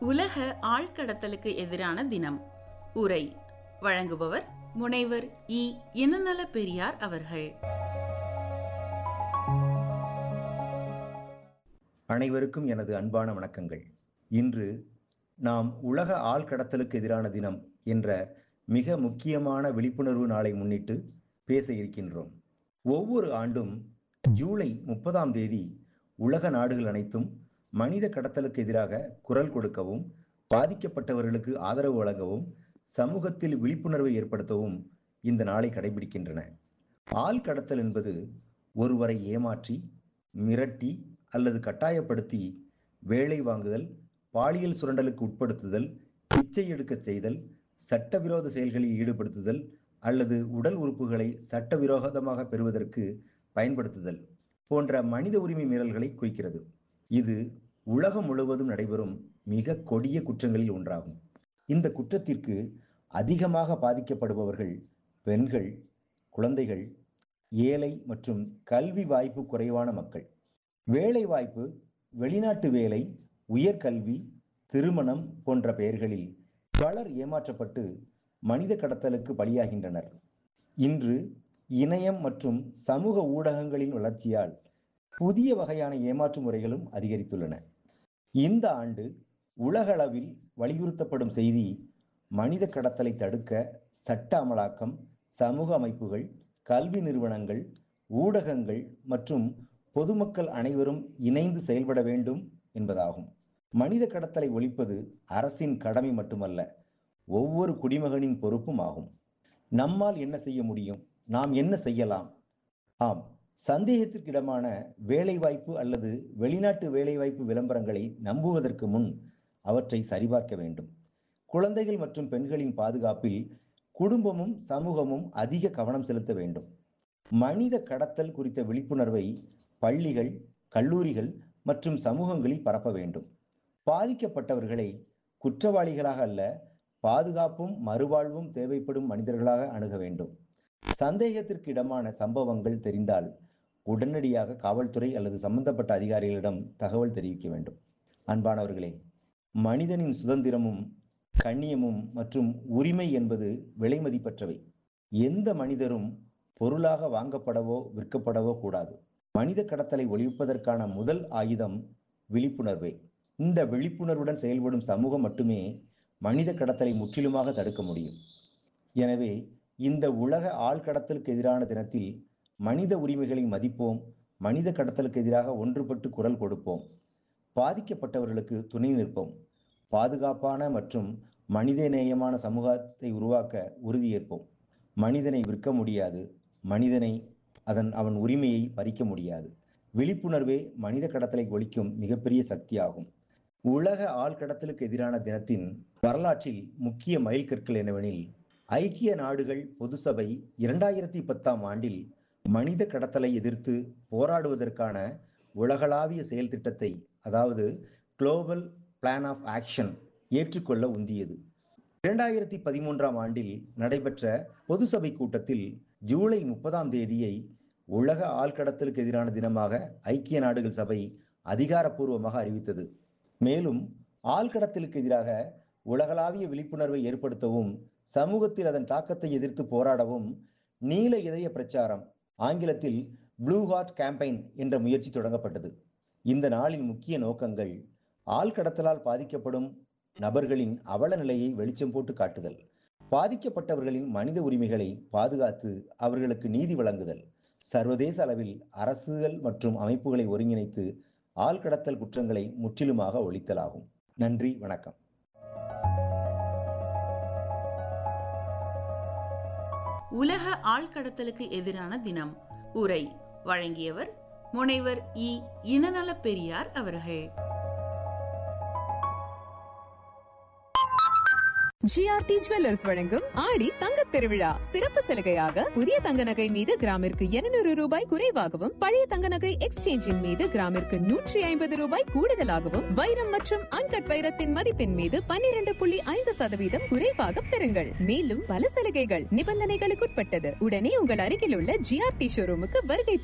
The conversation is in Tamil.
உலக ஆழ்கடத்தலுக்கு எதிரான தினம் உரை வழங்குபவர் முனைவர் இ இனநல பெரியார் அவர்கள் அனைவருக்கும் எனது அன்பான வணக்கங்கள் இன்று நாம் உலக ஆழ்கடத்தலுக்கு எதிரான தினம் என்ற மிக முக்கியமான விழிப்புணர்வு நாளை முன்னிட்டு பேச இருக்கின்றோம் ஒவ்வொரு ஆண்டும் ஜூலை முப்பதாம் தேதி உலக நாடுகள் அனைத்தும் மனித கடத்தலுக்கு எதிராக குரல் கொடுக்கவும் பாதிக்கப்பட்டவர்களுக்கு ஆதரவு வழங்கவும் சமூகத்தில் விழிப்புணர்வை ஏற்படுத்தவும் இந்த நாளை கடைபிடிக்கின்றன ஆள் கடத்தல் என்பது ஒருவரை ஏமாற்றி மிரட்டி அல்லது கட்டாயப்படுத்தி வேலை வாங்குதல் பாலியல் சுரண்டலுக்கு உட்படுத்துதல் பிச்சை எடுக்கச் செய்தல் சட்டவிரோத செயல்களில் ஈடுபடுத்துதல் அல்லது உடல் உறுப்புகளை சட்டவிரோதமாக பெறுவதற்கு பயன்படுத்துதல் போன்ற மனித உரிமை மீறல்களை குறிக்கிறது இது உலகம் முழுவதும் நடைபெறும் மிக கொடிய குற்றங்களில் ஒன்றாகும் இந்த குற்றத்திற்கு அதிகமாக பாதிக்கப்படுபவர்கள் பெண்கள் குழந்தைகள் ஏழை மற்றும் கல்வி வாய்ப்பு குறைவான மக்கள் வேலை வாய்ப்பு வெளிநாட்டு வேலை உயர்கல்வி திருமணம் போன்ற பெயர்களில் பலர் ஏமாற்றப்பட்டு மனித கடத்தலுக்கு பலியாகின்றனர் இன்று இணையம் மற்றும் சமூக ஊடகங்களின் வளர்ச்சியால் புதிய வகையான ஏமாற்று முறைகளும் அதிகரித்துள்ளன இந்த ஆண்டு உலகளவில் வலியுறுத்தப்படும் செய்தி மனித கடத்தலை தடுக்க சட்ட அமலாக்கம் சமூக அமைப்புகள் கல்வி நிறுவனங்கள் ஊடகங்கள் மற்றும் பொதுமக்கள் அனைவரும் இணைந்து செயல்பட வேண்டும் என்பதாகும் மனித கடத்தலை ஒழிப்பது அரசின் கடமை மட்டுமல்ல ஒவ்வொரு குடிமகனின் பொறுப்பும் ஆகும் நம்மால் என்ன செய்ய முடியும் நாம் என்ன செய்யலாம் ஆம் சந்தேகத்திற்கிடமான வேலைவாய்ப்பு அல்லது வெளிநாட்டு வேலைவாய்ப்பு விளம்பரங்களை நம்புவதற்கு முன் அவற்றை சரிபார்க்க வேண்டும் குழந்தைகள் மற்றும் பெண்களின் பாதுகாப்பில் குடும்பமும் சமூகமும் அதிக கவனம் செலுத்த வேண்டும் மனித கடத்தல் குறித்த விழிப்புணர்வை பள்ளிகள் கல்லூரிகள் மற்றும் சமூகங்களில் பரப்ப வேண்டும் பாதிக்கப்பட்டவர்களை குற்றவாளிகளாக அல்ல பாதுகாப்பும் மறுவாழ்வும் தேவைப்படும் மனிதர்களாக அணுக வேண்டும் சந்தேகத்திற்கு இடமான சம்பவங்கள் தெரிந்தால் உடனடியாக காவல்துறை அல்லது சம்பந்தப்பட்ட அதிகாரிகளிடம் தகவல் தெரிவிக்க வேண்டும் அன்பானவர்களே மனிதனின் சுதந்திரமும் கண்ணியமும் மற்றும் உரிமை என்பது விலை மதிப்பற்றவை எந்த மனிதரும் பொருளாக வாங்கப்படவோ விற்கப்படவோ கூடாது மனித கடத்தலை ஒழிப்பதற்கான முதல் ஆயுதம் விழிப்புணர்வே இந்த விழிப்புணர்வுடன் செயல்படும் சமூகம் மட்டுமே மனித கடத்தலை முற்றிலுமாக தடுக்க முடியும் எனவே இந்த உலக ஆழ்கடத்தலுக்கு எதிரான தினத்தில் மனித உரிமைகளை மதிப்போம் மனித கடத்தலுக்கு எதிராக ஒன்றுபட்டு குரல் கொடுப்போம் பாதிக்கப்பட்டவர்களுக்கு துணை நிற்போம் பாதுகாப்பான மற்றும் மனிதநேயமான சமூகத்தை உருவாக்க உறுதியேற்போம் மனிதனை விற்க முடியாது மனிதனை அதன் அவன் உரிமையை பறிக்க முடியாது விழிப்புணர்வே மனித கடத்தலை ஒழிக்கும் மிகப்பெரிய சக்தியாகும் உலக ஆழ்கடத்தலுக்கு எதிரான தினத்தின் வரலாற்றில் முக்கிய மைல்கற்கள் என்னவெனில் ஐக்கிய நாடுகள் பொது சபை இரண்டாயிரத்தி பத்தாம் ஆண்டில் மனித கடத்தலை எதிர்த்து போராடுவதற்கான உலகளாவிய செயல் திட்டத்தை அதாவது குளோபல் பிளான் ஆஃப் ஆக்ஷன் ஏற்றுக்கொள்ள உந்தியது இரண்டாயிரத்தி பதிமூன்றாம் ஆண்டில் நடைபெற்ற பொது சபை கூட்டத்தில் ஜூலை முப்பதாம் தேதியை உலக ஆழ்கடத்தலுக்கு எதிரான தினமாக ஐக்கிய நாடுகள் சபை அதிகாரப்பூர்வமாக அறிவித்தது மேலும் ஆழ்கடத்தலுக்கு எதிராக உலகளாவிய விழிப்புணர்வை ஏற்படுத்தவும் சமூகத்தில் அதன் தாக்கத்தை எதிர்த்து போராடவும் நீல இதய பிரச்சாரம் ஆங்கிலத்தில் ப்ளூ ஹார்ட் கேம்பெயின் என்ற முயற்சி தொடங்கப்பட்டது இந்த நாளின் முக்கிய நோக்கங்கள் ஆழ்கடத்தலால் பாதிக்கப்படும் நபர்களின் அவல நிலையை வெளிச்சம் போட்டு காட்டுதல் பாதிக்கப்பட்டவர்களின் மனித உரிமைகளை பாதுகாத்து அவர்களுக்கு நீதி வழங்குதல் சர்வதேச அளவில் அரசுகள் மற்றும் அமைப்புகளை ஒருங்கிணைத்து ஆழ்கடத்தல் குற்றங்களை முற்றிலுமாக ஒழித்தலாகும் நன்றி வணக்கம் உலக ஆழ்கடத்தலுக்கு எதிரான தினம் உரை வழங்கியவர் முனைவர் இ இனநல பெரியார் அவர்கள் ஜிஆர்டி ஜுவல்லர்ஸ் வழங்கும் ஆடி தங்கத் திருவிழா சிறப்பு சலுகையாக புதிய தங்க நகை மீது கிராமிற்கு இருநூறு ரூபாய் குறைவாகவும் பழைய தங்க நகை எக்ஸ்சேஞ்சின் மீது கிராமிற்கு நூற்றி ஐம்பது ரூபாய் கூடுதலாகவும் வைரம் மற்றும் அன்கட் வைரத்தின் மதிப்பின் மீது பன்னிரண்டு புள்ளி ஐந்து சதவீதம் குறைவாக பெறுங்கள் மேலும் பல சலுகைகள் நிபந்தனைகளுக்குட்பட்டது உடனே உங்கள் அருகில் உள்ள ஜிஆர்டி ஷோரூமுக்கு வருகை